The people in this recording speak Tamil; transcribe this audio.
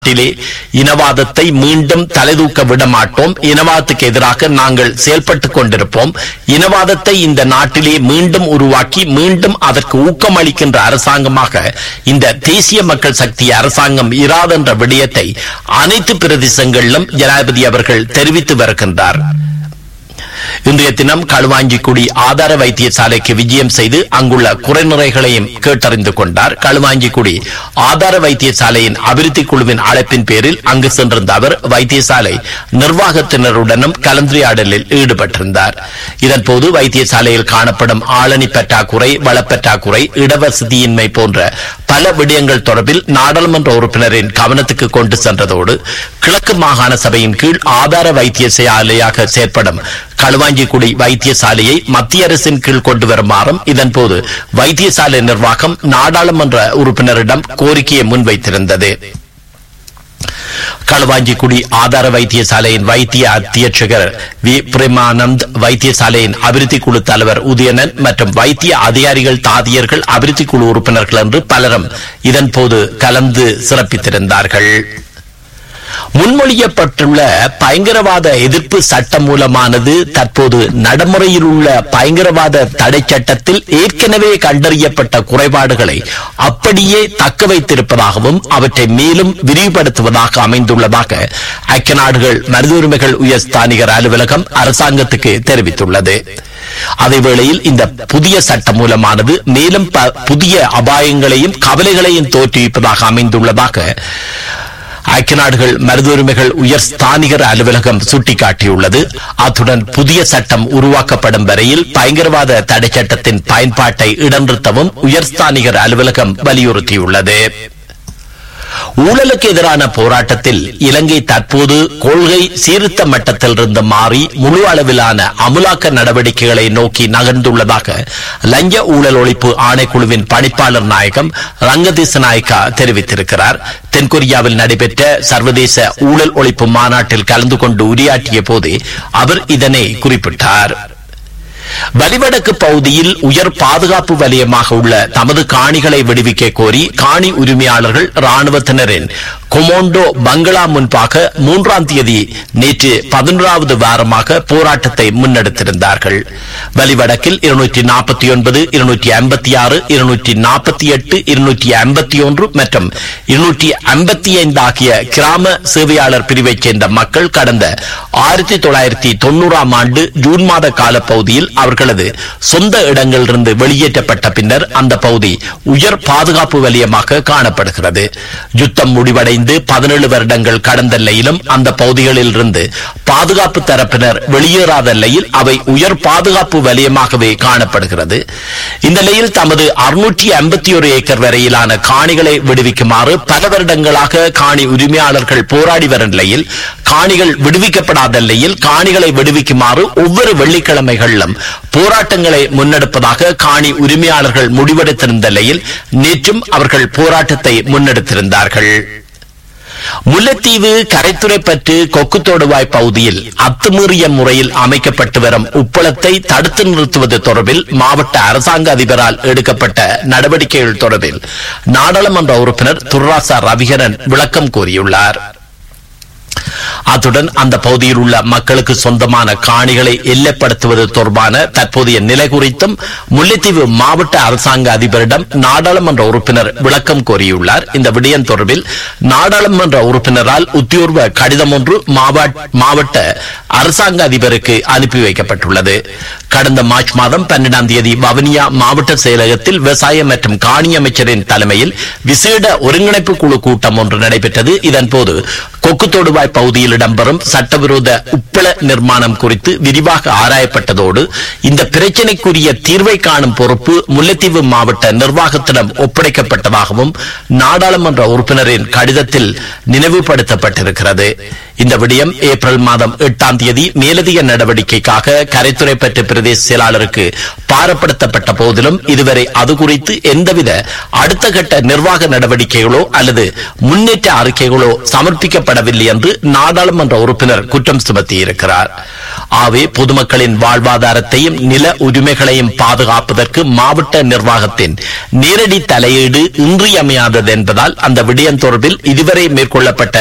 நாட்டிலே இனவாதத்தை மீண்டும் தலைதூக்க விட மாட்டோம் இனவாதத்துக்கு எதிராக நாங்கள் செயல்பட்டுக் கொண்டிருப்போம் இனவாதத்தை இந்த நாட்டிலே மீண்டும் உருவாக்கி மீண்டும் அதற்கு ஊக்கமளிக்கின்ற அரசாங்கமாக இந்த தேசிய மக்கள் சக்தி அரசாங்கம் இராதென்ற விடயத்தை அனைத்து பிரதேசங்களிலும் ஜனாதிபதி அவர்கள் தெரிவித்து வருகின்றார் இன்றைய தினம் களுவாஞ்சிக்குடி ஆதார வைத்தியசாலைக்கு விஜயம் செய்து அங்குள்ள குறைநிறைகளையும் கேட்டறிந்து கொண்டார் களுவாஞ்சிக்குடி ஆதார வைத்தியசாலையின் அபிவிருத்தி குழுவின் அழைப்பின் பேரில் அங்கு சென்றிருந்த அவர் வைத்தியசாலை நிர்வாகத்தினருடனும் கலந்துரையாடலில் ஈடுபட்டிருந்தார் இதன்போது வைத்தியசாலையில் காணப்படும் ஆளணி பற்றாக்குறை வளப்பற்றாக்குறை இடவசதியின்மை போன்ற பல விடயங்கள் தொடர்பில் நாடாளுமன்ற உறுப்பினரின் கவனத்துக்கு கொண்டு சென்றதோடு கிழக்கு மாகாண சபையின் கீழ் ஆதார வைத்தியசாலையாக செயற்படும் களுவாஞ்சிக்குடி வைத்தியசாலையை மத்திய அரசின் கீழ் கொண்டு வருமாறும் இதன்போது வைத்தியசாலை நிர்வாகம் நாடாளுமன்ற உறுப்பினரிடம் கோரிக்கையை முன்வைத்திருந்தது களுவாஞ்சிக்குடி ஆதார வைத்தியசாலையின் வைத்திய அத்தியட்சகர் வி பிரேமானந்த் வைத்தியசாலையின் அபிவிருத்தி குழு தலைவர் உதயணன் மற்றும் வைத்திய அதிகாரிகள் தாதியர்கள் அபிவிருத்தி குழு உறுப்பினர்கள் என்று பலரும் இதன்போது கலந்து சிறப்பித்திருந்தார்கள் முன்மொழியப்பட்டுள்ள பயங்கரவாத எதிர்ப்பு சட்ட மூலமானது தற்போது நடைமுறையில் உள்ள பயங்கரவாத தடை சட்டத்தில் ஏற்கனவே கண்டறியப்பட்ட குறைபாடுகளை அப்படியே தக்க வைத்திருப்பதாகவும் அவற்றை மேலும் விரிவுபடுத்துவதாக அமைந்துள்ளதாக ஐக்கிய நாடுகள் மனித உரிமைகள் உயர்ஸ்தானிகர் அலுவலகம் அரசாங்கத்துக்கு தெரிவித்துள்ளது அதேவேளையில் இந்த புதிய சட்ட மூலமானது மேலும் ப- புதிய அபாயங்களையும் கவலைகளையும் தோற்றுவிப்பதாக அமைந்துள்ளதாக ஐக்கிய நாடுகள் மனித உரிமைகள் உயர் ஸ்தானிகர் அலுவலகம் சுட்டிக்காட்டியுள்ளது அத்துடன் புதிய சட்டம் உருவாக்கப்படும் வரையில் பயங்கரவாத தடை சட்டத்தின் பயன்பாட்டை இடநிறுத்தவும் உயர் ஸ்தானிகர் அலுவலகம் வலியுறுத்தியுள்ளது ஊழலுக்கு எதிரான போராட்டத்தில் இலங்கை தற்போது கொள்கை சீர்திருத்த மட்டத்திலிருந்து மாறி முழு அளவிலான அமுலாக்க நடவடிக்கைகளை நோக்கி நகர்ந்துள்ளதாக லஞ்ச ஊழல் ஒழிப்பு ஆணைக்குழுவின் பணிப்பாளர் நாயகம் ரங்கதேச நாயக்கா தெரிவித்திருக்கிறார் தென்கொரியாவில் நடைபெற்ற சர்வதேச ஊழல் ஒழிப்பு மாநாட்டில் கலந்து கொண்டு உரையாற்றிய போது அவர் இதனை குறிப்பிட்டார் வலிவடக்கு பகுதியில் உயர் பாதுகாப்பு வலயமாக உள்ள தமது காணிகளை விடுவிக்க கோரி காணி உரிமையாளர்கள் ராணுவத்தினரின் கொமோண்டோ பங்களா முன்பாக மூன்றாம் தேதி நேற்று பதினொன்றாவது வாரமாக போராட்டத்தை முன்னெடுத்திருந்தார்கள் வலிவடக்கில் இருநூற்றி நாற்பத்தி ஒன்பது இருநூற்றி ஐம்பத்தி ஆறு இருநூற்றி நாற்பத்தி எட்டு இருநூற்றி ஐம்பத்தி ஒன்று மற்றும் இருநூற்றி ஐம்பத்தி ஐந்து ஆகிய கிராம சேவையாளர் பிரிவைச் சேர்ந்த மக்கள் கடந்த ஆயிரத்தி தொள்ளாயிரத்தி தொண்ணூறாம் ஆண்டு ஜூன் மாத காலப்பகுதியில் அவர்களது சொந்த இடங்களிலிருந்து வெளியேற்றப்பட்ட பின்னர் அந்த பகுதி உயர் பாதுகாப்பு வலயமாக காணப்படுகிறது யுத்தம் முடிவடைந்து பதினேழு வருடங்கள் கடந்த நிலையிலும் அந்த பகுதிகளில் இருந்து பாதுகாப்பு தரப்பினர் வெளியேறாத நிலையில் அவை உயர் பாதுகாப்பு வலயமாகவே காணப்படுகிறது இந்த நிலையில் தமது அறுநூற்றி ஐம்பத்தி ஒரு ஏக்கர் வரையிலான காணிகளை விடுவிக்குமாறு பல வருடங்களாக காணி உரிமையாளர்கள் போராடி வரும் நிலையில் காணிகள் விடுவிக்கப்படாத நிலையில் காணிகளை விடுவிக்குமாறு ஒவ்வொரு வெள்ளிக்கிழமைகளிலும் போராட்டங்களை முன்னெடுப்பதாக காணி உரிமையாளர்கள் முடிவெடுத்திருந்த நிலையில் நேற்றும் அவர்கள் போராட்டத்தை முன்னெடுத்திருந்தார்கள் முல்லைத்தீவு கரைத்துறைப்பற்று கொக்குத்தோடுவாய் பகுதியில் அத்துமீறிய முறையில் அமைக்கப்பட்டு வரும் உப்பளத்தை தடுத்து நிறுத்துவது தொடர்பில் மாவட்ட அரசாங்க அதிபரால் எடுக்கப்பட்ட நடவடிக்கைகள் தொடர்பில் நாடாளுமன்ற உறுப்பினர் துர்ராசா ரவிகரன் விளக்கம் கூறியுள்ளார் அத்துடன் அந்த பகுதியில் உள்ள மக்களுக்கு சொந்தமான காணிகளை எல்லைப்படுத்துவது தொடர்பான தற்போதைய நிலை குறித்தும் முல்லைத்தீவு மாவட்ட அரசாங்க அதிபரிடம் நாடாளுமன்ற உறுப்பினர் விளக்கம் கோரியுள்ளார் இந்த விடயம் தொடர்பில் நாடாளுமன்ற உறுப்பினரால் உத்தியோர்வ கடிதம் ஒன்று மாவட்ட மாவட்ட அரசாங்க அதிபருக்கு அனுப்பி வைக்கப்பட்டுள்ளது கடந்த மார்ச் மாதம் பன்னெண்டாம் தேதி வவுனியா மாவட்ட செயலகத்தில் விவசாய மற்றும் காணி அமைச்சரின் தலைமையில் விசேட ஒருங்கிணைப்பு குழு கூட்டம் ஒன்று நடைபெற்றது இதன்போது கொக்குத்தோடுவாய் பகுதியில் இடம்பெறும் சட்டவிரோத உப்பள நிர்மாணம் குறித்து விரிவாக ஆராயப்பட்டதோடு இந்த பிரச்சினைக்குரிய தீர்வை காணும் பொறுப்பு முல்லைத்தீவு மாவட்ட நிர்வாகத்திடம் ஒப்படைக்கப்பட்டதாகவும் நாடாளுமன்ற உறுப்பினரின் கடிதத்தில் நினைவுபடுத்தப்பட்டிருக்கிறது இந்த விடயம் ஏப்ரல் மாதம் எட்டாம் தேதி மேலதிக நடவடிக்கைக்காக கரைத்துறைப்பற்று பிரதேச செயலாளருக்கு பாரப்படுத்தப்பட்ட போதிலும் இதுவரை அது குறித்து எந்தவித அடுத்த கட்ட நிர்வாக நடவடிக்கைகளோ அல்லது முன்னேற்ற அறிக்கைகளோ சமர்ப்பிக்கப்படவில்லை என்று நாடாளுமன்ற உறுப்பினர் குற்றம் சுமத்தியிருக்கிறார் ஆகவே பொதுமக்களின் வாழ்வாதாரத்தையும் நில உரிமைகளையும் பாதுகாப்பதற்கு மாவட்ட நிர்வாகத்தின் நேரடி தலையீடு இன்றியமையாதது என்பதால் அந்த விடயம் தொடர்பில் இதுவரை மேற்கொள்ளப்பட்ட